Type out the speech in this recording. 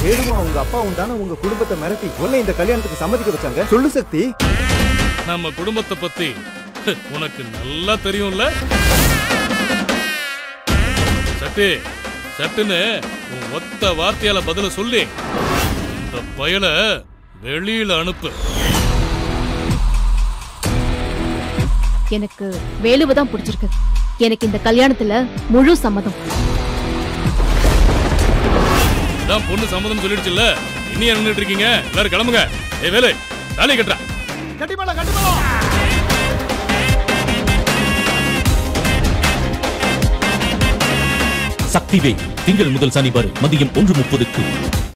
வேலுவும் அவங்க அப்பாவும் தானே உங்க குடும்பத்தை மிரட்டி உன்னை இந்த கல்யாணத்துக்கு சம்மதிக்க வச்சாங்க சொல்லு சக்தி நம்ம குடும்பத்தை பத்தி உனக்கு நல்லா தெரியும்ல சட்டு சட்டுன்னு உன் ஒத்த வார்த்தையால பதில சொல்லி இந்த பயல வெளியில அனுப்பு எனக்கு வேலுவை தான் பிடிச்சிருக்கு எனக்கு இந்த கல்யாணத்துல முழு சம்மதம் இதான் பொண்ணு சம்மதம் சொல்லிடுச்சுல்ல இனி என்ன நின்னுட்டு இருக்கீங்க எல்லாரும் கிளம்புங்க ஏ வேலு தாலி கட்டுறா கண்டிப்பா கண்டிப்பா சக்திவே திங்கள் முதல் சனி வரை மதியம் ஒன்று முப்பதுக்கு